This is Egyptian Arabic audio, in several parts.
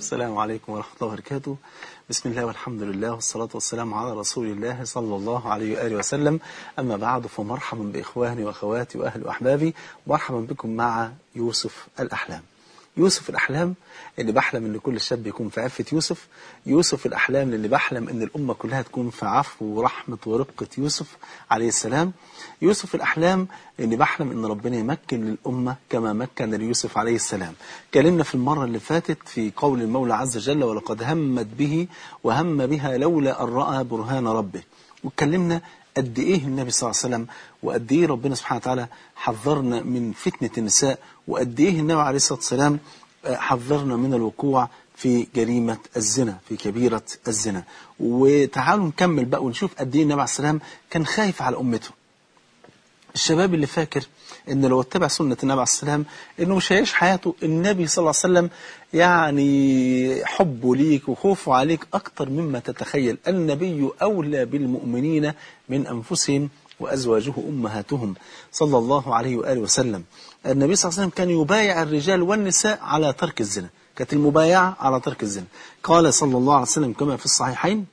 السلام عليكم ورحمة الله وبركاته بسم الله والحمد لله والصلاة والسلام على رسول الله صلى الله عليه وآله وسلم أما بعد فمرحبا بإخواني وأخواتي وأهل وأحبابي مرحبا بكم مع يوسف الأحلام يوسف الأحلام اللي بحلم ان كل شاب يكون في عفة يوسف يوسف الأحلام اللي بحلم ان الأمة كلها تكون في عفو ورحمة ورقة يوسف عليه السلام يوسف الأحلام اللي بحلم ان ربنا يمكن للأمة كما مكن ليوسف عليه السلام كلمنا في المرة اللي فاتت في قول المولى عز وجل ولقد همت به وهم بها لولا أن رأى برهان ربه واتكلمنا قد ايه النبي صلى الله عليه وسلم وقد ايه ربنا سبحانه وتعالى حذرنا من فتنة النساء وقد ايه النبي عليه الصلاة والسلام حذرنا من الوقوع في جريمة الزنا في كبيرة الزنا وتعالوا نكمل بقى ونشوف قد ايه النبي عليه السلام كان خايف على أمته الشباب اللي فاكر ان لو اتبع سنة النبي عليه السلام انه مش هيعيش حياته النبي صلى الله عليه وسلم يعني حبه ليك وخوفه عليك اكتر مما تتخيل النبي اولى بالمؤمنين من انفسهم وازواجه امهاتهم صلى الله عليه واله وسلم النبي صلى الله عليه وسلم كان يبايع الرجال والنساء على ترك الزنا كانت المبايعة على ترك الزنا قال صلى الله عليه وسلم كما في الصحيحين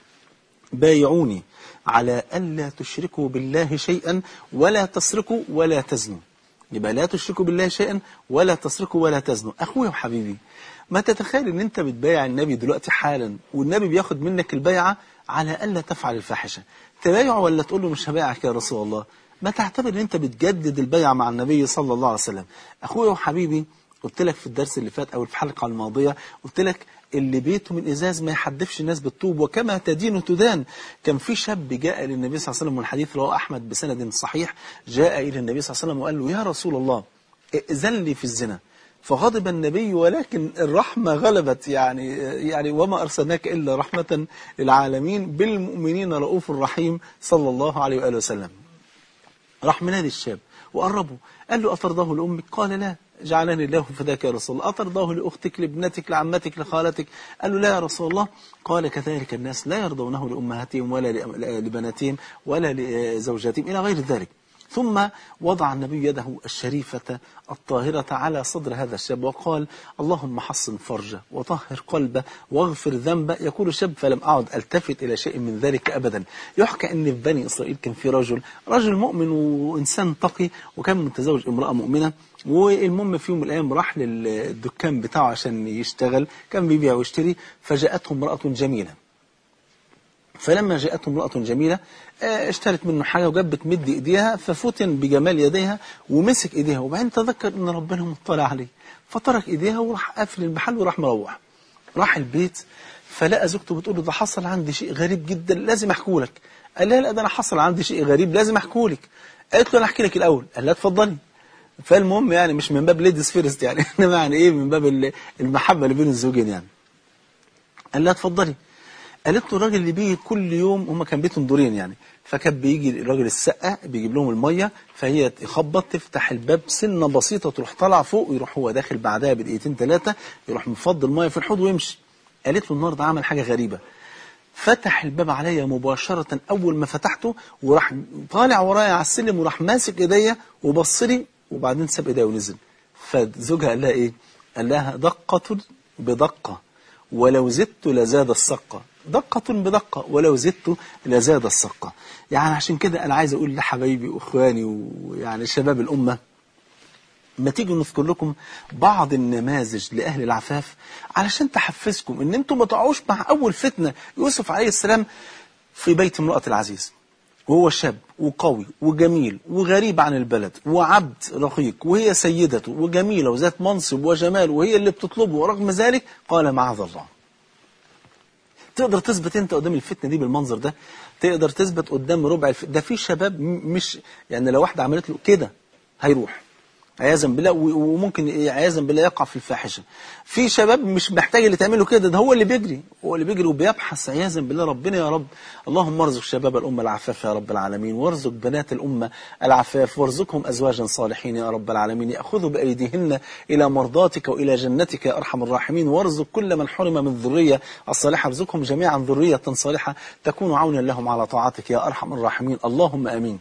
بايعوني على ألا تشركوا بالله شيئا ولا تسرقوا ولا تزنوا يبقى لا تشركوا بالله شيئا ولا تسرقوا ولا تزنوا أخويا وحبيبي ما تتخيل ان انت بتبايع النبي دلوقتي حالا والنبي بياخد منك البيعة على ألا تفعل الفاحشة تبايعه ولا تقول له مش هبايعك يا رسول الله ما تعتبر ان انت بتجدد البيعة مع النبي صلى الله عليه وسلم أخويا وحبيبي قلت لك في الدرس اللي فات أو في الحلقة الماضية قلت لك اللي بيته من إزاز ما يحدفش الناس بالطوب وكما تدين تدان كان في شاب جاء للنبي صلى الله عليه وسلم والحديث رواه أحمد بسند صحيح جاء إلى النبي صلى الله عليه وسلم وقال له يا رسول الله ائذن لي في الزنا فغضب النبي ولكن الرحمة غلبت يعني يعني وما أرسلناك إلا رحمة للعالمين بالمؤمنين رؤوف رحيم صلى الله عليه وآله وسلم راح منادي الشاب وقربه قال له أترضاه لأمك قال لا جعلني الله فداك يا رسول الله أترضاه لأختك لابنتك لعمتك لخالتك قال له لا يا رسول الله قال كذلك الناس لا يرضونه لأمهاتهم ولا لبناتهم ولا لزوجاتهم إلى غير ذلك ثم وضع النبي يده الشريفة الطاهرة على صدر هذا الشاب وقال اللهم حصن فرجه وطهر قلبه واغفر ذنبه يقول الشاب فلم أعد ألتفت إلى شيء من ذلك أبدا يحكى أن في بني إسرائيل كان في رجل رجل مؤمن وإنسان تقي وكان متزوج امرأة مؤمنة والمهم في يوم من الأيام راح للدكان بتاعه عشان يشتغل كان بيبيع ويشتري فجاءته امرأة جميلة فلما جاءته امرأة جميلة اشترت منه حاجة وجت بتمد ايديها ففتن بجمال يديها ومسك ايديها وبعدين تذكر ان ربنا مطلع عليه فترك ايديها وراح قافل المحل وراح مروح راح البيت فلقى زوجته بتقول له ده حصل عندي شيء غريب جدا لازم احكوا لك قال لها لا ده انا حصل عندي شيء غريب لازم احكوا لك قالت له انا احكي لك الاول قال لها اتفضلي فالمهم يعني مش من باب ليديز فيرست يعني انما يعني ايه من باب المحبه اللي بين الزوجين يعني قال لها اتفضلي قالت له الراجل اللي بيجي كل يوم هم كان بيتهم دورين يعني فكان بيجي الراجل السقة بيجيب لهم المية فهي تخبط تفتح الباب سنة بسيطة تروح طالع فوق ويروح هو داخل بعدها بدقيقتين ثلاثة يروح مفضي المية في الحوض ويمشي قالت له النهارده عمل حاجة غريبة فتح الباب عليا مباشرة أول ما فتحته وراح طالع ورايا على السلم وراح ماسك إيديا وبص لي وبعدين ساب إيديا ونزل فزوجها قال لها إيه؟ قال لها دقة بدقة ولو زدت لزاد السقة دقة بدقة ولو زدت لزاد السقة يعني عشان كده أنا عايز أقول لحبايبي وإخواني ويعني شباب الأمة ما تيجوا نذكر لكم بعض النماذج لأهل العفاف علشان تحفزكم ان انتم ما تقعوش مع أول فتنة يوسف عليه السلام في بيت امرأة العزيز وهو شاب وقوي وجميل وغريب عن البلد وعبد رقيق وهي سيدته وجميلة وذات منصب وجمال وهي اللي بتطلبه ورغم ذلك قال معاذ الله تقدر تثبت انت قدام الفتنة دي بالمنظر ده تقدر تثبت قدام ربع الف... ده في شباب مش يعني لو واحدة عملت له كده هيروح عياذا بالله وممكن عياذا بالله يقع في الفاحشه في شباب مش محتاج اللي تعمله كده ده هو اللي بيجري هو اللي بيجري وبيبحث عياذا بالله ربنا يا رب اللهم ارزق شباب الامه العفاف يا رب العالمين وارزق بنات الامه العفاف وارزقهم ازواجا صالحين يا رب العالمين ياخذوا بايديهن الى مرضاتك والى جنتك يا ارحم الراحمين وارزق كل من حرم من الذريه الصالحه ارزقهم جميعا ذريه صالحه تكون عونا لهم على طاعتك يا ارحم الراحمين اللهم امين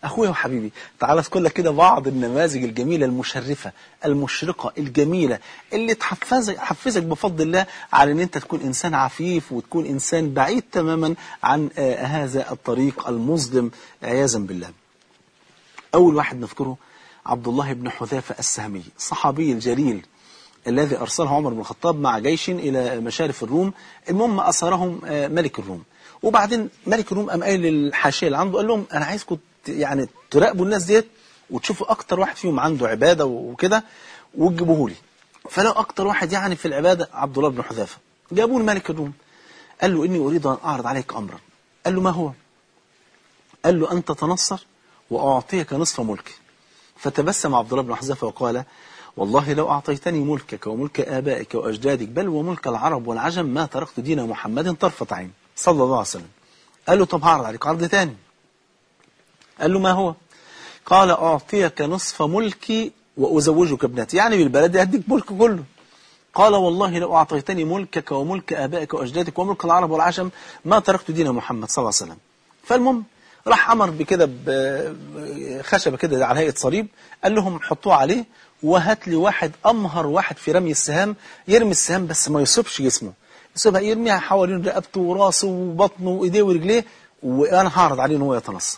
أخويا وحبيبي تعال أذكر لك كده بعض النماذج الجميلة المشرفة المشرقة الجميلة اللي تحفزك تحفزك بفضل الله على أن أنت تكون إنسان عفيف وتكون إنسان بعيد تماما عن آه هذا الطريق المظلم عياذا بالله أول واحد نذكره عبد الله بن حذافة السهمي الصحابي الجليل الذي أرسله عمر بن الخطاب مع جيش إلى مشارف الروم المهم أسرهم ملك الروم وبعدين ملك الروم قام قايل للحاشية اللي عنده قال لهم أنا عايزكم يعني تراقبوا الناس ديت وتشوفوا أكتر واحد فيهم عنده عبادة وكده وتجيبوه لي فلو أكتر واحد يعني في العبادة عبد الله بن حذافة جابوه لملك الروم قال له إني أريد أن أعرض عليك أمرا قال له ما هو قال له أن تتنصر وأعطيك نصف ملكي فتبسم عبد الله بن حذافة وقال والله لو أعطيتني ملكك وملك آبائك وأجدادك بل وملك العرب والعجم ما تركت دين محمد طرفة عين صلى الله عليه وسلم قال له طب هعرض عليك عرض تاني قال له ما هو قال أعطيك نصف ملكي وأزوجك ابنتي يعني بالبلد أديك ملك كله قال والله لو أعطيتني ملكك وملك آبائك وأجدادك وملك العرب والعجم ما تركت دين محمد صلى الله عليه وسلم فالمهم راح أمر بكده بخشبة كده على هيئة صليب قال لهم حطوه عليه وهات لي واحد أمهر واحد في رمي السهام يرمي السهام بس ما يصيبش جسمه يصيبها يرميها حوالين رقبته وراسه وبطنه وإيديه ورجليه وأنا هعرض عليه إن هو يتنصر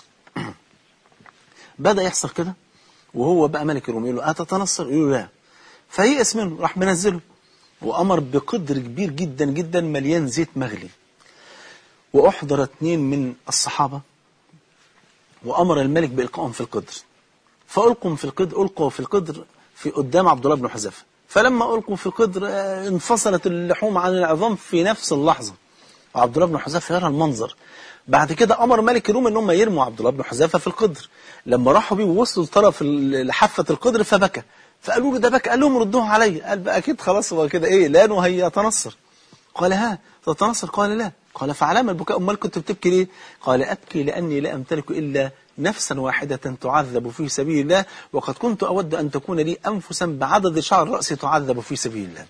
بدأ يحصل كده وهو بقى ملك الروم يقول له أتتنصر يقول له لا فيئس منه راح منزله وأمر بقدر كبير جدا جدا مليان زيت مغلي وأحضر اثنين من الصحابة وأمر الملك بإلقائهم في القدر فألقوا في القدر ألقوا في القدر في قدام عبد الله بن حذافه فلما ألقوا في القدر انفصلت اللحوم عن العظام في نفس اللحظة وعبد الله بن حذافه يرى المنظر بعد كده أمر ملك الروم إن هم يرموا عبد الله بن حذافه في القدر لما راحوا بيه ووصلوا لطرف حافة القدر فبكى فقالوا له ده بكى قال لهم ردوه علي قال بقى أكيد خلاص هو كده إيه لانه هيتنصر قال ها تتنصر قال لا قال فعلام البكاء أمال كنت بتبكي ليه قال أبكي لأني لا أمتلك إلا نفسا واحدة تعذب في سبيل الله وقد كنت أود أن تكون لي أنفسا بعدد شعر رأسي تعذب في سبيل الله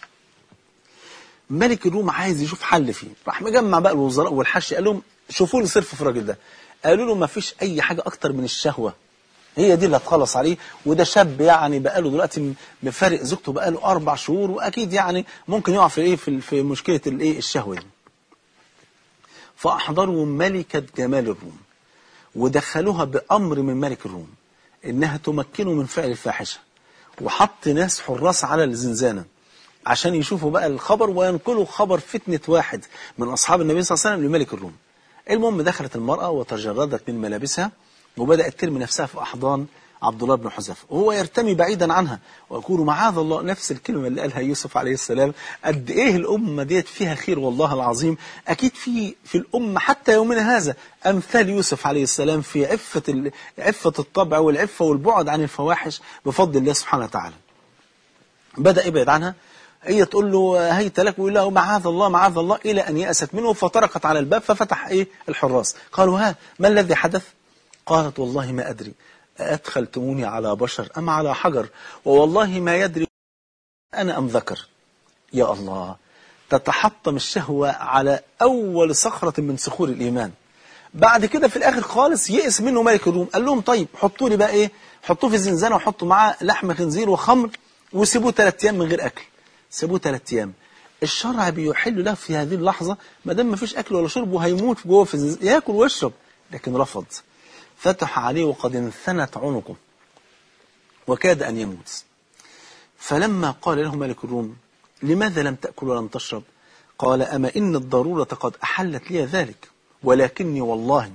ملك الروم عايز يشوف حل فيه راح مجمع بقى الوزراء والحش قال لهم شوفوا لي صرف في الراجل ده قالوا له ما فيش أي حاجة أكتر من الشهوة هي دي اللي هتخلص عليه وده شاب يعني بقى له دلوقتي مفارق زوجته بقى له أربع شهور وأكيد يعني ممكن يقع في إيه في في مشكلة الإيه الشهوة دي فأحضروا ملكة جمال الروم ودخلوها بأمر من ملك الروم إنها تمكنه من فعل الفاحشة وحط ناس حراس على الزنزانة عشان يشوفوا بقى الخبر وينقلوا خبر فتنة واحد من أصحاب النبي صلى الله عليه وسلم لملك الروم المهم دخلت المرأة وتجردت من ملابسها وبدأت ترمي نفسها في أحضان عبد الله بن حذافه وهو يرتمي بعيدا عنها ويقول معاذ الله نفس الكلمة اللي قالها يوسف عليه السلام قد إيه الأمة ديت فيها خير والله العظيم أكيد في في الأمة حتى يومنا هذا أمثال يوسف عليه السلام في عفة عفة الطبع والعفة والبعد عن الفواحش بفضل الله سبحانه وتعالى بدأ يبعد عنها هي تقول له هيت لك ويقول له معاذ الله معاذ الله إلى أن يأست منه فطرقت على الباب ففتح إيه الحراس قالوا ها ما الذي حدث قالت والله ما أدري أدخلتموني على بشر أم على حجر ووالله ما يدري أنا أم ذكر يا الله تتحطم الشهوة على أول صخرة من صخور الإيمان بعد كده في الآخر خالص يئس منه ملك الروم قال لهم طيب حطوا لي بقى إيه حطوه في الزنزانة وحطوا معاه لحم خنزير وخمر وسيبوه ثلاث أيام من غير أكل سيبوه ثلاث أيام الشرع بيحل له في هذه اللحظة ما دام ما فيش أكل ولا شرب وهيموت جوه في الزنزانة ياكل ويشرب لكن رفض فتح عليه وقد انثنت عنقه وكاد أن يموت فلما قال له ملك الروم لماذا لم تأكل ولم تشرب قال أما إن الضرورة قد أحلت لي ذلك ولكني والله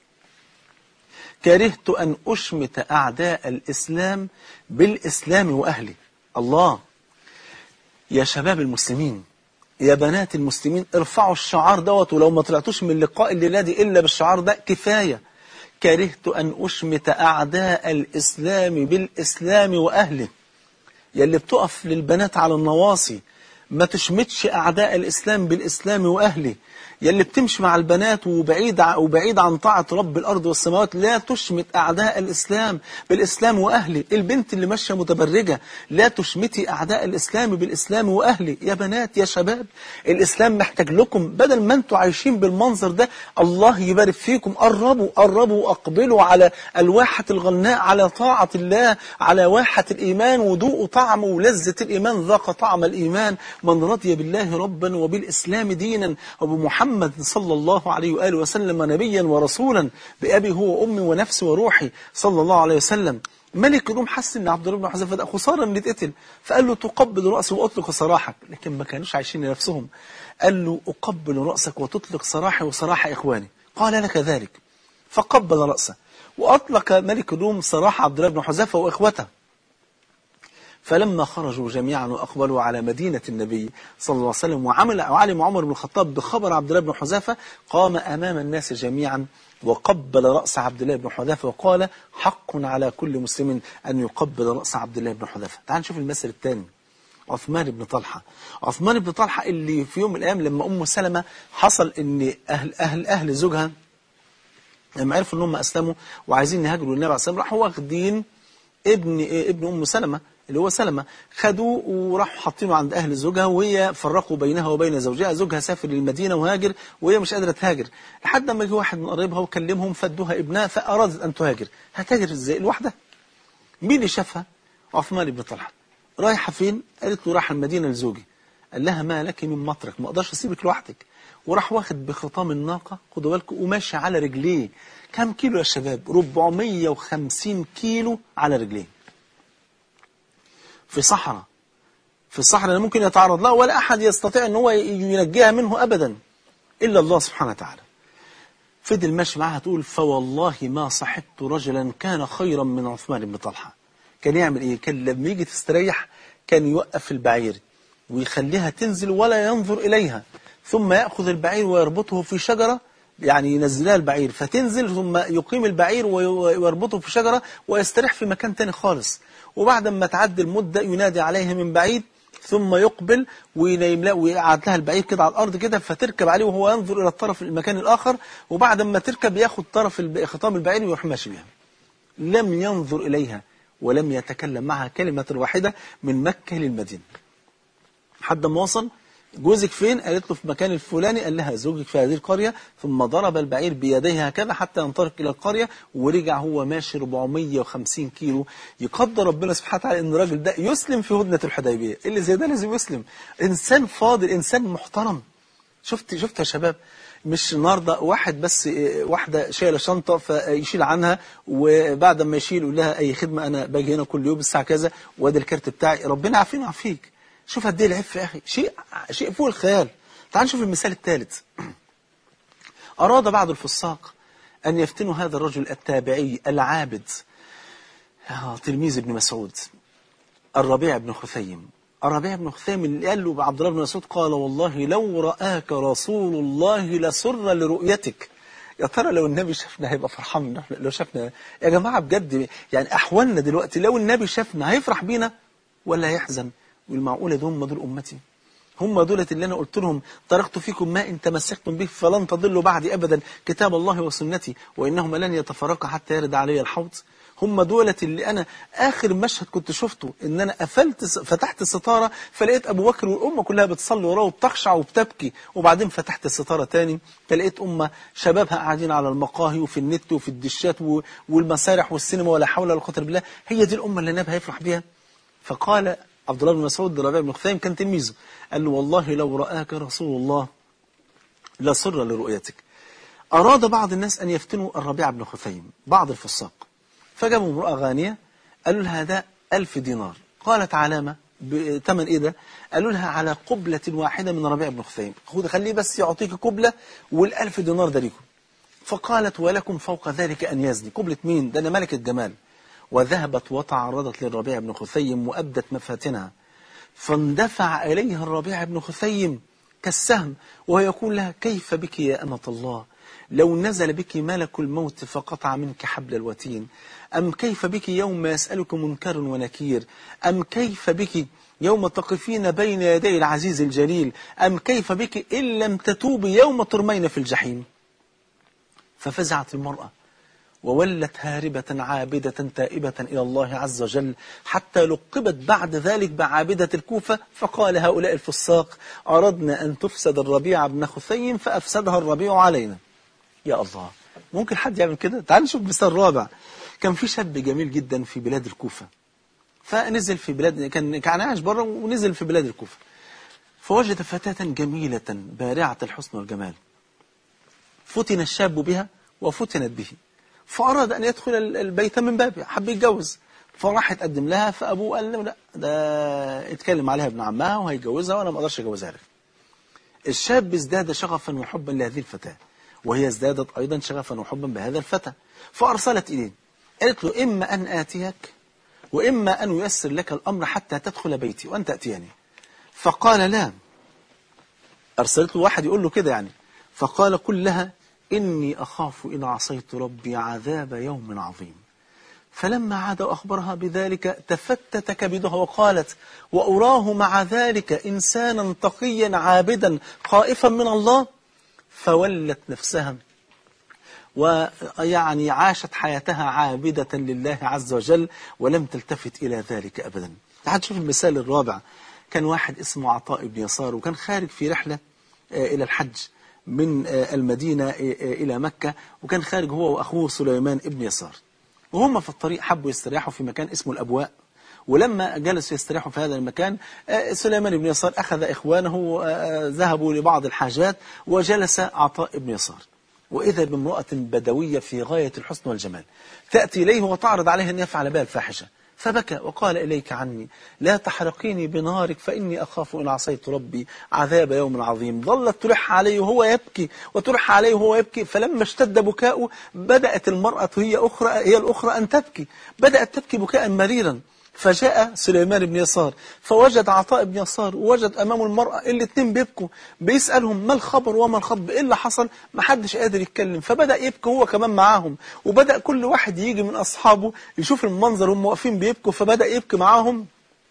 كرهت أن أشمت أعداء الإسلام بالإسلام وأهلي الله يا شباب المسلمين يا بنات المسلمين ارفعوا الشعار دوت ولو ما طلعتوش من لقاء الليلة دي إلا بالشعار ده كفاية كرهت أن أشمت أعداء الإسلام بالإسلام وأهله يلي بتقف للبنات على النواصي ما تشمتش أعداء الإسلام بالإسلام وأهله يلي بتمشي مع البنات وبعيد ع- وبعيد عن طاعة رب الأرض والسماوات لا تشمت أعداء الإسلام بالإسلام وأهله البنت اللي ماشية متبرجة لا تشمتي أعداء الإسلام بالإسلام وأهله يا بنات يا شباب الإسلام محتاج لكم بدل ما أنتوا عايشين بالمنظر ده الله يبارك فيكم قربوا قربوا وأقبلوا على الواحة الغناء على طاعة الله على واحة الإيمان وذوقوا طعم ولذة الإيمان ذاق طعم الإيمان من رضي بالله ربا وبالإسلام دينا وبمحمد صلى الله عليه وآله وسلم نبيا ورسولا بأبي هو وأمي ونفسي وروحي صلى الله عليه وسلم ملك الروم حس ان عبد الله بن حذيفه ده خساره انه يتقتل فقال له تقبل راسي واطلق سراحك لكن ما كانوش عايشين لنفسهم قال له اقبل راسك وتطلق سراحي وسراح اخواني قال لك ذلك فقبل راسه واطلق ملك الروم سراح عبد الله بن حذيفه واخوته فلما خرجوا جميعا وأقبلوا على مدينة النبي صلى الله عليه وسلم وعمل وعلم عمر بن الخطاب بخبر عبد الله بن حذافة قام أمام الناس جميعا وقبل رأس عبد الله بن حذافة وقال حق على كل مسلم أن يقبل رأس عبد الله بن حذافة تعال نشوف المثل الثاني عثمان بن طلحة عثمان بن طلحة اللي في يوم من الأيام لما أم سلمة حصل أن أهل, أهل, أهل زوجها لما عرفوا ان هم اسلموا وعايزين يهاجروا للنبي عليه الصلاه والسلام راحوا واخدين ابن ابن ام سلمة اللي هو سلمة خدوه وراحوا حاطينه عند اهل زوجها وهي فرقوا بينها وبين زوجها زوجها سافر للمدينه وهاجر وهي مش قادره تهاجر لحد ما جه واحد من قرايبها وكلمهم فادوها ابنها فارادت ان تهاجر هتهاجر ازاي لوحدها مين اللي شافها عثمان بن طلحه رايحه فين قالت له رايحه المدينه لزوجي قال لها ما لك من مطرق ما اقدرش اسيبك لوحدك وراح واخد بخطام الناقه خدوا بالكم وماشي على رجليه كم كيلو يا شباب 450 كيلو على رجليه في صحراء في الصحراء لا ممكن يتعرض لها ولا احد يستطيع ان هو ينجيها منه ابدا الا الله سبحانه وتعالى فضل ماشي معاها تقول فوالله ما صحبت رجلا كان خيرا من عثمان بن طلحه كان يعمل ايه كان لما يجي تستريح كان يوقف البعير ويخليها تنزل ولا ينظر اليها ثم ياخذ البعير ويربطه في شجره يعني ينزلها البعير فتنزل ثم يقيم البعير ويربطه في شجره ويستريح في مكان تاني خالص وبعد ما تعدي المده ينادي عليها من بعيد ثم يقبل وينيم لها ويقعد لها البعير كده على الارض كده فتركب عليه وهو ينظر الى الطرف المكان الاخر وبعد ما تركب ياخد طرف الب- خطام البعير ويروح ماشي بيها لم ينظر اليها ولم يتكلم معها كلمه واحده من مكه للمدينه حد ما وصل جوزك فين قالت له في مكان الفلاني قال لها زوجك في هذه القرية ثم ضرب البعير بيديه هكذا حتى ينطلق إلى القرية ورجع هو ماشي 450 كيلو يقدر ربنا سبحانه وتعالى ان الراجل ده يسلم في هدنة الحديبية اللي زي ده لازم يسلم إنسان فاضل إنسان محترم شفت شفت يا شباب مش النهارده واحد بس إيه، واحده شايله شنطه فيشيل عنها وبعد ما يشيل يقول لها اي خدمه انا باجي هنا كل يوم الساعه كذا وادي الكارت بتاعي ربنا عافينا وعافيك شوف قد ايه العفه يا اخي شيء شيء فوق الخيال تعال نشوف المثال الثالث اراد بعض الفساق ان يفتنوا هذا الرجل التابعي العابد آه، تلميذ ابن مسعود الربيع بن خثيم الربيع بن خثيم اللي قال له عبد الله بن مسعود قال والله لو رآك رسول الله لسر لرؤيتك يا ترى لو النبي شافنا هيبقى فرحان من لو شافنا يا جماعة بجد يعني أحوالنا دلوقتي لو النبي شافنا هيفرح بينا ولا هيحزن والمعقولة دول هم دول أمتي هم دولة اللي أنا قلت لهم تركت فيكم ما إن تمسكتم به فلن تضلوا بعدي أبدا كتاب الله وسنتي وإنهما لن يتفرقا حتى يرد علي الحوض هم دولة اللي أنا آخر مشهد كنت شفته إن أنا قفلت فتحت الستارة فلقيت أبو بكر والأمة كلها بتصلي وراه وبتخشع وبتبكي وبعدين فتحت الستارة تاني فلقيت أمة شبابها قاعدين على المقاهي وفي النت وفي الدشات و- والمسارح والسينما ولا حول ولا قوة إلا بالله هي دي الأمة اللي النبي هيفرح بيها فقال عبد الله بن مسعود لربيع بن خثيم كان تلميذه قال له والله لو رآك رسول الله لسر لرؤيتك أراد بعض الناس أن يفتنوا الربيع بن خثيم بعض الفساق فجابوا امرأة غانية قالوا لها ده ألف دينار قالت علامة بثمن إيه ده قالوا لها على قبلة واحدة من ربيع بن خثيم خد خليه بس يعطيك قبلة والألف دينار ده ليكم فقالت ولكم فوق ذلك أن يزني قبلة مين ده أنا ملك الجمال وذهبت وتعرضت للربيع بن خثيم وأبدت مفاتنها فاندفع إليها الربيع بن خثيم كالسهم وهو يقول لها كيف بك يا أمة الله لو نزل بك ملك الموت فقطع منك حبل الوتين أم كيف بك يوم يسألك منكر ونكير أم كيف بك يوم تقفين بين يدي العزيز الجليل أم كيف بك إن لم تتوبي يوم ترمين في الجحيم ففزعت المرأة وولت هاربة عابدة تائبة إلى الله عز وجل حتى لقبت بعد ذلك بعابدة الكوفة فقال هؤلاء الفساق أردنا أن تفسد الربيع بن خثيم فأفسدها الربيع علينا يا الله ممكن حد يعمل كده تعال نشوف مثال رابع كان في شاب جميل جدا في بلاد الكوفة فنزل في بلاد كان كان عايش بره ونزل في بلاد الكوفة فوجد فتاة جميلة بارعة الحسن والجمال فتن الشاب بها وفتنت به فأراد أن يدخل البيت من بابه حب يتجوز فراح يتقدم لها فأبوه قال له لا ده اتكلم عليها ابن عمها وهيتجوزها وأنا ما أقدرش أجوزها لك الشاب ازداد شغفا وحبا لهذه الفتاة وهي ازدادت أيضا شغفا وحبا بهذا الفتى فأرسلت إليه قالت له إما أن آتيك وإما أن ييسر لك الأمر حتى تدخل بيتي وأن تأتيني فقال لا أرسلت له واحد يقول له كده يعني فقال قل لها إني أخاف إن عصيت ربي عذاب يوم عظيم فلما عاد وأخبرها بذلك تفتت كبدها وقالت وأراه مع ذلك إنسانا تقيا عابدا خائفا من الله فولت نفسها ويعني عاشت حياتها عابدة لله عز وجل ولم تلتفت إلى ذلك أبدا تعال شوف المثال الرابع كان واحد اسمه عطاء بن يسار وكان خارج في رحلة إلى الحج من المدينة إلى مكة وكان خارج هو وأخوه سليمان ابن يسار وهم في الطريق حبوا يستريحوا في مكان اسمه الأبواء ولما جلسوا يستريحوا في هذا المكان سليمان بن يسار أخذ إخوانه ذهبوا لبعض الحاجات وجلس عطاء بن يسار وإذا بامرأة بدوية في غاية الحسن والجمال تأتي إليه وتعرض عليه أن يفعل بها الفاحشة فبكى وقال إليك عني لا تحرقيني بنارك فإني أخاف إن عصيت ربي عذاب يوم عظيم ظلت تلح عليه وهو يبكي وتلح عليه وهو يبكي فلما اشتد بكاؤه بدأت المرأة هي, أخرى هي الأخرى أن تبكي بدأت تبكي بكاء مريرا فجاء سليمان بن يسار فوجد عطاء بن يسار ووجد أمامه المرأة الاثنين بيبكوا بيسألهم ما الخبر وما الخطب إيه اللي حصل ما حدش قادر يتكلم فبدأ يبكي هو كمان معاهم وبدأ كل واحد يجي من أصحابه يشوف المنظر هم واقفين بيبكوا فبدأ يبكي معاهم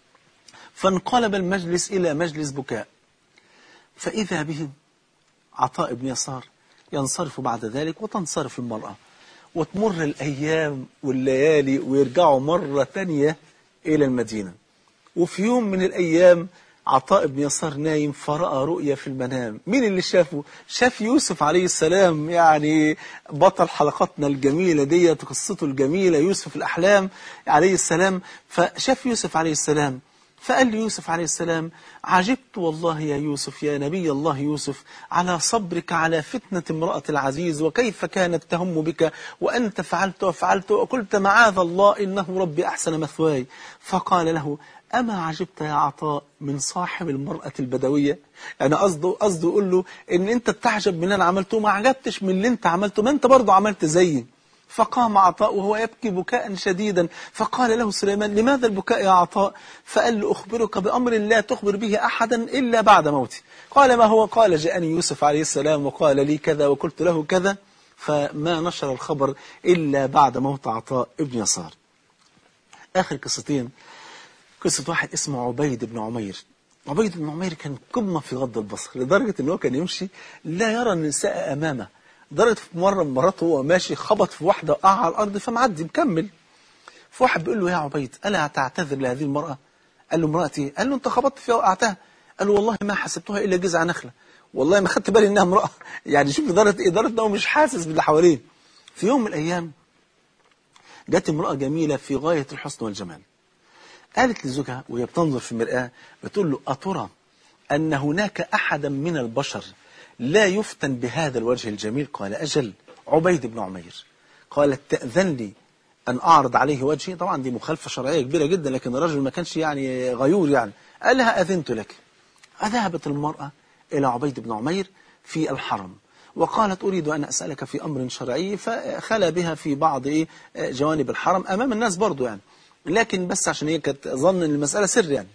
فانقلب المجلس إلى مجلس بكاء فإذا بهم عطاء بن يسار ينصرف بعد ذلك وتنصرف المرأة وتمر الأيام والليالي ويرجعوا مرة تانية إلى المدينة وفي يوم من الأيام عطاء بن يسار نايم فرأى رؤيا في المنام مين اللي شافه؟ شاف يوسف عليه السلام يعني بطل حلقاتنا الجميلة دي قصته الجميلة يوسف الأحلام عليه السلام فشاف يوسف عليه السلام فقال لي يوسف عليه السلام عجبت والله يا يوسف يا نبي الله يوسف على صبرك على فتنة امرأة العزيز وكيف كانت تهم بك وأنت فعلت وفعلت وقلت معاذ الله إنه ربي أحسن مثواي فقال له أما عجبت يا عطاء من صاحب المرأة البدوية يعني قصده قصده يقول له إن أنت بتعجب من اللي أنا عملته ما عجبتش من اللي أنت عملته ما أنت برضه عملت زيي فقام عطاء وهو يبكي بكاء شديدا فقال له سليمان لماذا البكاء يا عطاء فقال له أخبرك بأمر لا تخبر به أحدا إلا بعد موتي قال ما هو قال جاءني يوسف عليه السلام وقال لي كذا وقلت له كذا فما نشر الخبر إلا بعد موت عطاء ابن يسار آخر قصتين قصة واحد اسمه عبيد بن عمير عبيد بن عمير كان قمة في غض البصر لدرجة أنه كان يمشي لا يرى النساء أمامه لدرجة في مرة من مرات وهو ماشي خبط في واحدة وقع على الأرض فمعدي مكمل فواحد بيقول له يا عبيد ألا تعتذر لهذه المرأة قال له امرأتي قال له أنت خبطت فيها وقعتها قال له والله ما حسبتها إلا جذع نخلة والله ما خدت بالي إنها امرأة يعني شوف إدارة إدارة أنه مش حاسس باللي حواليه في يوم من الأيام جت امرأة جميلة في غاية الحسن والجمال قالت لزوجها وهي بتنظر في المرآة بتقول له أترى أن هناك أحدا من البشر لا يفتن بهذا الوجه الجميل قال أجل عبيد بن عمير قالت تأذن لي أن أعرض عليه وجهي طبعا دي مخالفة شرعية كبيرة جدا لكن الرجل ما كانش يعني غيور يعني قال لها أذنت لك أذهبت المرأة إلى عبيد بن عمير في الحرم وقالت أريد أن أسألك في أمر شرعي فخلى بها في بعض جوانب الحرم أمام الناس برضو يعني لكن بس عشان هي كانت ظن ان المسألة سر يعني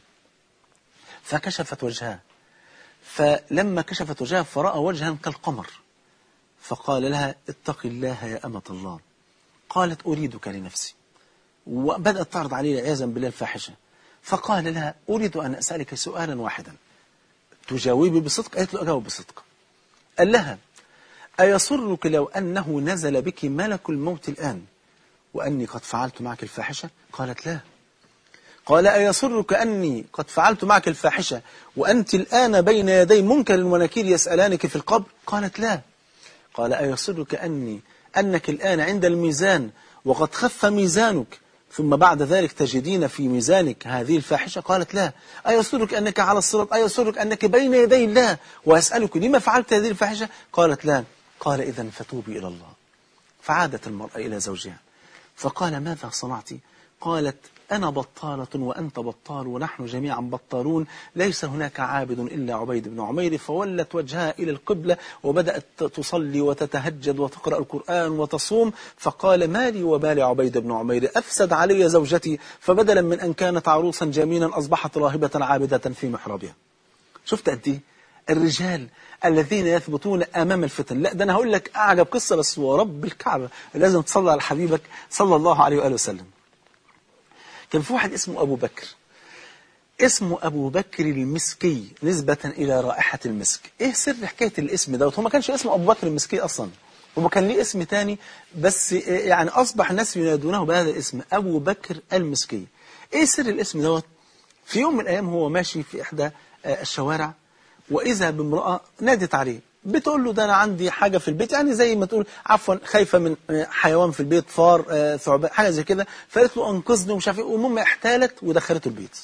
فكشفت وجهها فلما كشفت وجهها فرأى وجها كالقمر فقال لها اتق الله يا أمة الله قالت أريدك لنفسي وبدأت تعرض عليه عياذا بالله الفاحشة فقال لها أريد أن أسألك سؤالا واحدا تجاوبي بصدق قالت له أجاوب بصدق قال لها أيسرك لو أنه نزل بك ملك الموت الآن وأني قد فعلت معك الفاحشة قالت لا قال أيسرك أني قد فعلت معك الفاحشة وأنت الآن بين يدي منكر ونكير يسألانك في القبر قالت لا قال أيسرك أني أنك الآن عند الميزان وقد خف ميزانك ثم بعد ذلك تجدين في ميزانك هذه الفاحشة قالت لا أيسرك أنك على الصراط أيسرك أنك بين يدي الله وأسألك لما فعلت هذه الفاحشة قالت لا قال إذا فتوبي إلى الله فعادت المرأة إلى زوجها فقال ماذا صنعت قالت أنا بطالة وأنت بطال ونحن جميعا بطالون ليس هناك عابد إلا عبيد بن عمير فولت وجهها إلى القبلة وبدأت تصلي وتتهجد وتقرأ القرآن وتصوم فقال ما لي وبال عبيد بن عمير أفسد علي زوجتي فبدلا من أن كانت عروسا جميلا أصبحت راهبة عابدة في محرابها شفت قد ايه الرجال الذين يثبتون امام الفتن لا ده انا هقول لك اعجب قصه بس ورب الكعبه لازم تصلي على حبيبك صلى الله عليه واله وسلم كان في واحد اسمه ابو بكر اسمه ابو بكر المسكي نسبه الى رائحه المسك ايه سر حكايه الاسم دوت هو ما كانش اسمه ابو بكر المسكي اصلا هو كان ليه اسم تاني بس يعني اصبح الناس ينادونه بهذا الاسم ابو بكر المسكي ايه سر الاسم دوت في يوم من الايام هو ماشي في احدى الشوارع وإذا بامرأة نادت عليه بتقول له ده أنا عندي حاجة في البيت يعني زي ما تقول عفوا خايفة من حيوان في البيت فار آه، ثعبان حاجة زي كده فقالت له أنقذني ومش عارف إيه والمهم احتالت ودخلته البيت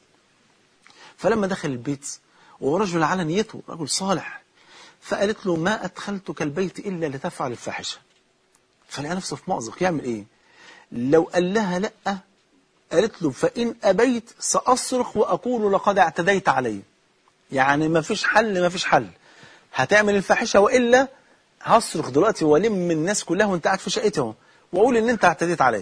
فلما دخل البيت ورجل على نيته رجل صالح فقالت له ما أدخلتك البيت إلا لتفعل الفاحشة فلقى نفسه في مأزق يعمل إيه لو قال لها لأ قالت له فإن أبيت سأصرخ وأقول لقد اعتديت علي يعني ما فيش حل ما فيش حل هتعمل الفاحشة وإلا هصرخ دلوقتي والم الناس كلها وانت قاعد في شقتي اهو واقول ان انت اعتديت علي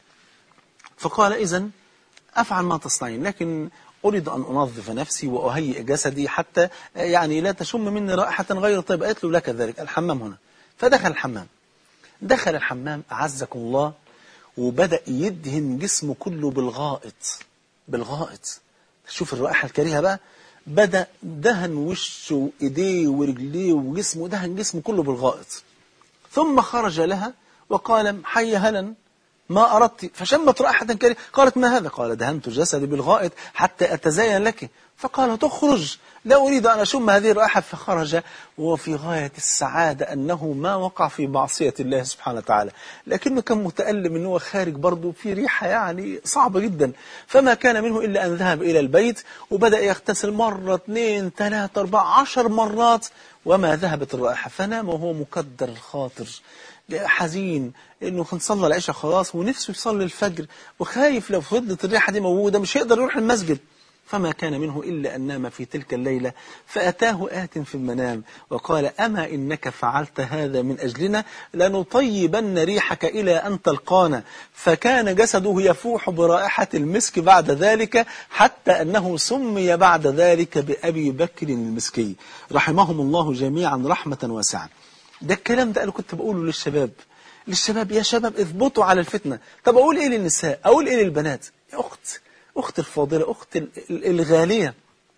فقال اذا افعل ما تصنعين لكن اريد ان انظف نفسي واهيئ جسدي حتى يعني لا تشم مني رائحه غير طيبه قالت له لك ذلك الحمام هنا فدخل الحمام دخل الحمام اعزكم الله وبدا يدهن جسمه كله بالغائط بالغائط شوف الرائحه الكريهه بقى بدأ دهن وشه وإيديه ورجليه وجسمه دهن جسمه كله بالغائط ثم خرج لها وقال حي هلا ما أردت فشمت رائحة كريهة قالت ما هذا قال دهنت جسدي بالغائط حتى أتزين لك فقال تخرج لا أريد أن أشم هذه الرائحة فخرج وفي غاية السعادة أنه ما وقع في معصية الله سبحانه وتعالى لكنه كان متألم أنه خارج برضه في ريحة يعني صعبة جدا فما كان منه إلا أن ذهب إلى البيت وبدأ يغتسل مرة اثنين ثلاثة أربعة عشر مرات وما ذهبت الرائحة فنام وهو مكدر الخاطر حزين انه هنصلي العشاء خلاص ونفسه يصلي الفجر وخايف لو فضلت الريحه دي موجوده مش هيقدر يروح المسجد فما كان منه إلا أن نام في تلك الليلة فأتاه آت في المنام وقال أما إنك فعلت هذا من أجلنا لنطيبن ريحك إلى أن تلقانا فكان جسده يفوح برائحة المسك بعد ذلك حتى أنه سمي بعد ذلك بأبي بكر المسكي رحمهم الله جميعا رحمة واسعة ده الكلام ده أنا كنت بقوله للشباب للشباب يا شباب اثبتوا على الفتنة طب أقول إيه للنساء أقول إيه للبنات يا أخت أخت الفاضلة أخت الغالية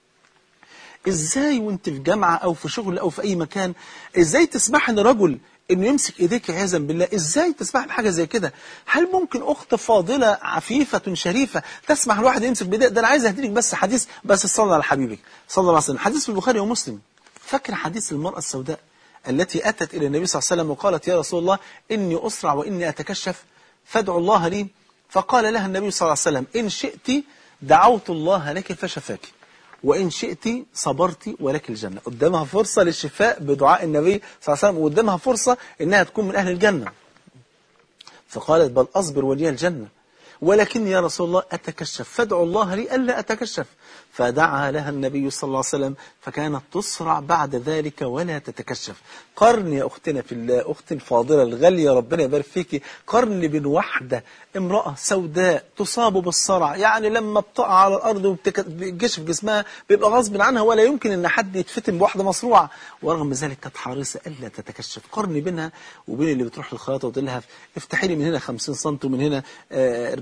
إزاي وانت في جامعة أو في شغل أو في أي مكان إزاي تسمح لرجل انه يمسك ايديك عياذا بالله ازاي تسمح بحاجه زي كده هل ممكن اخت فاضله عفيفه شريفه تسمح لواحد يمسك بايديك ده انا عايز اهديك بس حديث بس صلى على حبيبك صلى الله عليه وسلم حديث في البخاري ومسلم فاكر حديث المراه السوداء التي اتت الى النبي صلى الله عليه وسلم وقالت يا رسول الله اني اسرع واني اتكشف فادعوا الله لي فقال لها النبي صلى الله عليه وسلم إن شئت دعوت الله لك فشفاك وإن شئت صبرت ولك الجنة قدامها فرصة للشفاء بدعاء النبي صلى الله عليه وسلم وقدامها فرصة إنها تكون من أهل الجنة فقالت بل أصبر ولي الجنة ولكن يا رسول الله أتكشف فادعوا الله لي ألا أتكشف فدعا لها النبي صلى الله عليه وسلم فكانت تسرع بعد ذلك ولا تتكشف قرن يا أختنا في الله أختي الفاضلة الغالية ربنا يبارك فيك قرن بين واحدة امرأة سوداء تصاب بالصرع يعني لما بتقع على الأرض وبتكشف جسمها بيبقى غصب عنها ولا يمكن أن حد يتفتن بواحدة مصروعة ورغم ذلك كانت حريصة ألا تتكشف قرن بينها وبين اللي بتروح للخياطة وتقول لها افتحي لي من هنا 50 سم ومن هنا 40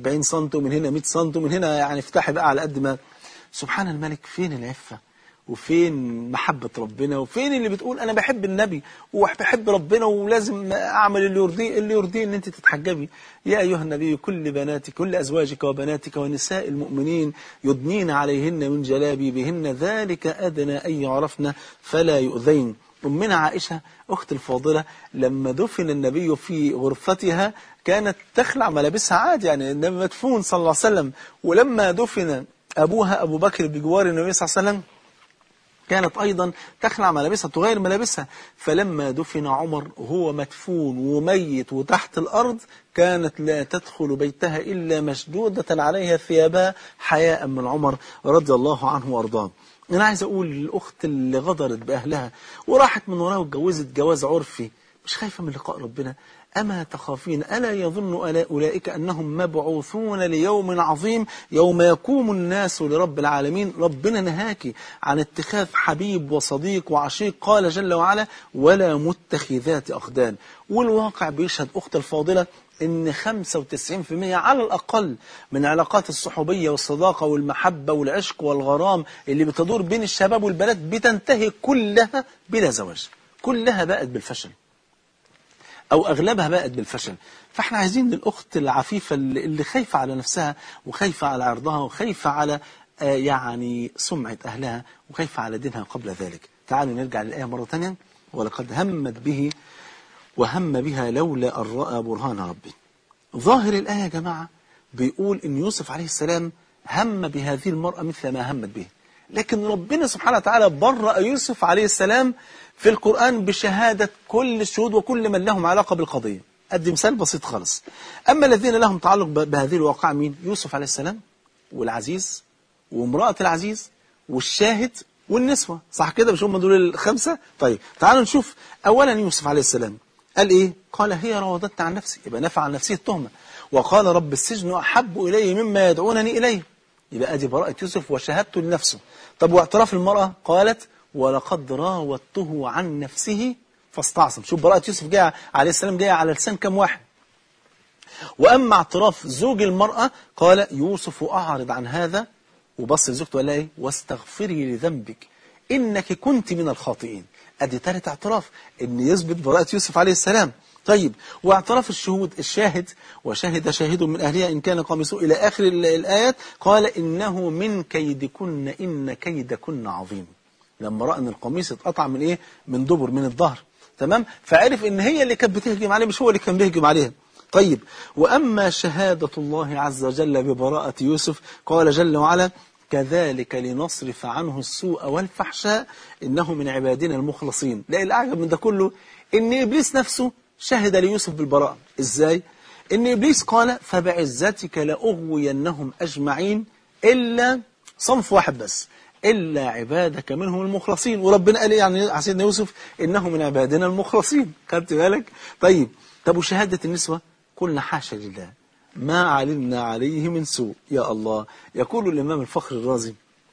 40 سم ومن هنا 100 سم ومن هنا يعني افتحي بقى على قد ما سبحان الملك فين العفة وفين محبة ربنا وفين اللي بتقول أنا بحب النبي وبحب ربنا ولازم أعمل اللي يرضيه اللي يرضيه إن أنت تتحجبي يا أيها النبي كل بناتك كل أزواجك وبناتك ونساء المؤمنين يدنين عليهن من جلابيبهن ذلك أدنى أن يعرفن فلا يؤذين أمنا عائشة أخت الفاضلة لما دفن النبي في غرفتها كانت تخلع ملابسها عادي يعني النبي مدفون صلى الله عليه وسلم ولما دفن أبوها أبو بكر بجوار النبي صلى الله عليه وسلم كانت أيضا تخلع ملابسها تغير ملابسها فلما دفن عمر وهو مدفون وميت وتحت الأرض كانت لا تدخل بيتها إلا مشدودة عليها ثيابها حياء من عمر رضي الله عنه وارضاه أنا عايز أقول للأخت اللي غدرت بأهلها وراحت من وراه واتجوزت جواز عرفي مش خايفة من لقاء ربنا أما تخافين ألا يظن أولئك أنهم مبعوثون ليوم عظيم يوم يقوم الناس لرب العالمين ربنا نهاكي عن اتخاذ حبيب وصديق وعشيق قال جل وعلا ولا متخذات أخدان والواقع بيشهد أخت الفاضلة ان 95% على الأقل من علاقات الصحوبية والصداقة والمحبة والعشق والغرام اللي بتدور بين الشباب والبنات بتنتهي كلها بلا زواج كلها بقت بالفشل أو أغلبها بقت بالفشل فاحنا عايزين للأخت العفيفة اللي خايفة على نفسها وخايفة على عرضها وخايفة على آه يعني سمعة أهلها وخايفة على دينها قبل ذلك تعالوا نرجع للآية مرة ثانية ولقد همت به وهم بها لولا أن رأى برهان ربي ظاهر الآية يا جماعة بيقول إن يوسف عليه السلام هم بهذه المرأة مثل ما همت به لكن ربنا سبحانه وتعالى برأ يوسف عليه السلام في القرآن بشهادة كل الشهود وكل من لهم علاقة بالقضية أدي مثال بسيط خالص أما الذين لهم تعلق بهذه الواقعة مين يوسف عليه السلام والعزيز وامرأة العزيز والشاهد والنسوة صح كده مش هم دول الخمسة طيب تعالوا نشوف أولا يوسف عليه السلام قال إيه قال هي راودتني عن نفسي يبقى نفع عن نفسه التهمة وقال رب السجن أحب إلي مما يدعونني إليه يبقى أدي براءة يوسف وشهادته لنفسه طب واعتراف المرأة قالت ولقد راودته عن نفسه فاستعصم شوف براءة يوسف جاء عليه السلام جاء على لسان كم واحد وأما اعتراف زوج المرأة قال يوسف أعرض عن هذا وبص لزوجته وقال ايه واستغفري لذنبك إنك كنت من الخاطئين أدي ثالث اعتراف إن يثبت براءة يوسف عليه السلام طيب واعتراف الشهود الشاهد وشهد شاهد من أهلها إن كان قامسه إلى آخر الآيات قال إنه من كيدكن إن كيدكن عظيم لما رأى أن القميص اتقطع من إيه من دبر من الظهر تمام فعرف إن هي اللي كانت بتهجم عليه مش هو اللي كان بيهجم عليها طيب وأما شهادة الله عز وجل ببراءة يوسف قال جل وعلا كذلك لنصرف عنه السوء والفحشاء إنه من عبادنا المخلصين لا الأعجب من ده كله إن إبليس نفسه شهد ليوسف بالبراءة إزاي؟ إن إبليس قال فبعزتك لأغوينهم أجمعين إلا صنف واحد بس إلا عبادك منهم المخلصين وربنا قال إيه يعني سيدنا يوسف إنه من عبادنا المخلصين خدت بالك طيب طب وشهادة النسوة قلنا حاشا لله ما علمنا عليه من سوء يا الله يقول الإمام الفخر الرازي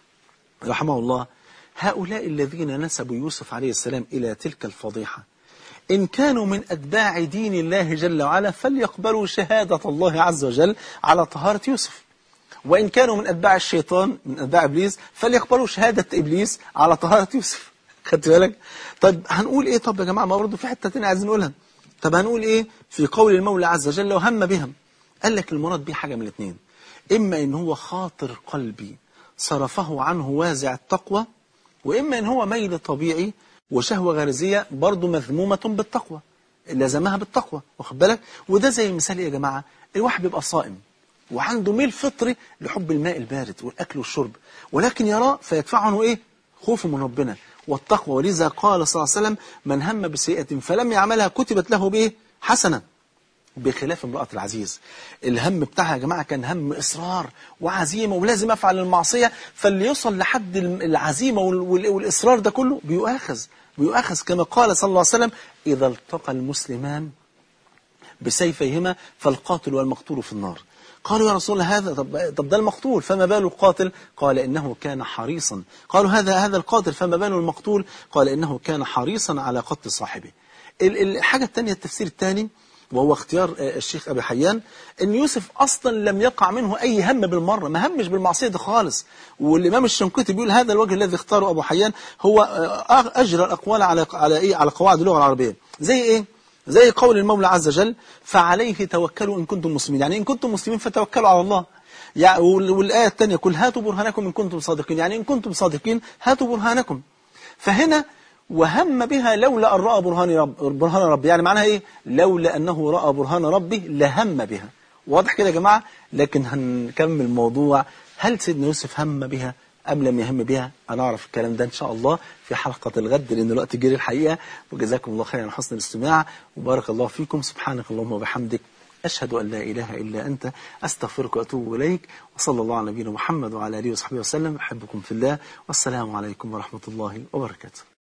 رحمه الله هؤلاء الذين نسبوا يوسف عليه السلام إلى تلك الفضيحة إن كانوا من أتباع دين الله جل وعلا فليقبلوا شهادة الله عز وجل على طهارة يوسف وإن كانوا من أتباع الشيطان من أتباع إبليس فليقبلوا شهادة إبليس على طهارة يوسف خدت بالك طب هنقول إيه طب يا جماعة ما برضه في حتة تانية عايزين نقولها طب هنقول إيه في قول المولى عز وجل وهم بهم قال لك المراد بيه حاجة من الاثنين إما إن هو خاطر قلبي صرفه عنه وازع التقوى وإما إن هو ميل طبيعي وشهوة غريزية برضه مذمومة بالتقوى لازمها بالتقوى واخد بالك وده زي المثال يا جماعة الواحد بيبقى صائم وعنده ميل فطري لحب الماء البارد والأكل والشرب ولكن يراه فيدفع عنه إيه خوفه من ربنا والتقوى ولذا قال صلى الله عليه وسلم من هم بسيئة فلم يعملها كتبت له بإيه حسنة بخلاف امرأة العزيز الهم بتاعها يا جماعة كان هم إصرار وعزيمة ولازم أفعل المعصية فاللي يوصل لحد العزيمة والإصرار ده كله بيؤاخذ بيؤاخذ كما قال صلى الله عليه وسلم إذا التقى المسلمان بسيفيهما فالقاتل والمقتول في النار قالوا يا رسول الله هذا طب, طب ده المقتول فما بال القاتل قال إنه كان حريصا قالوا هذا هذا القاتل فما بال المقتول قال إنه كان حريصا على قتل صاحبه الحاجة الثانية التفسير الثاني وهو اختيار الشيخ أبي حيان أن يوسف أصلا لم يقع منه أي هم بالمرة ما همش بالمعصية دي خالص والإمام الشنقيطي بيقول هذا الوجه الذي اختاره أبو حيان هو أجرى الأقوال على على إيه على قواعد اللغة العربية زي إيه زي قول المولى عز وجل فعليه توكلوا إن كنتم مسلمين يعني إن كنتم مسلمين فتوكلوا على الله يعني والآية الثانية قل هاتوا برهانكم إن كنتم صادقين يعني إن كنتم صادقين هاتوا برهانكم فهنا وهم بها لولا أن رأى برهان رب برهان ربي يعني معناها إيه لولا أنه رأى برهان ربي لهم بها واضح كده يا جماعة لكن هنكمل الموضوع هل سيدنا يوسف هم بها أم لم يهم بها أنا أعرف الكلام ده إن شاء الله في حلقة الغد لأن الوقت جري الحقيقة وجزاكم الله خيرا على حسن الاستماع وبارك الله فيكم سبحانك اللهم وبحمدك أشهد أن لا إله إلا أنت أستغفرك وأتوب إليك وصلى الله على نبينا محمد وعلى آله وصحبه وسلم أحبكم في الله والسلام عليكم ورحمة الله وبركاته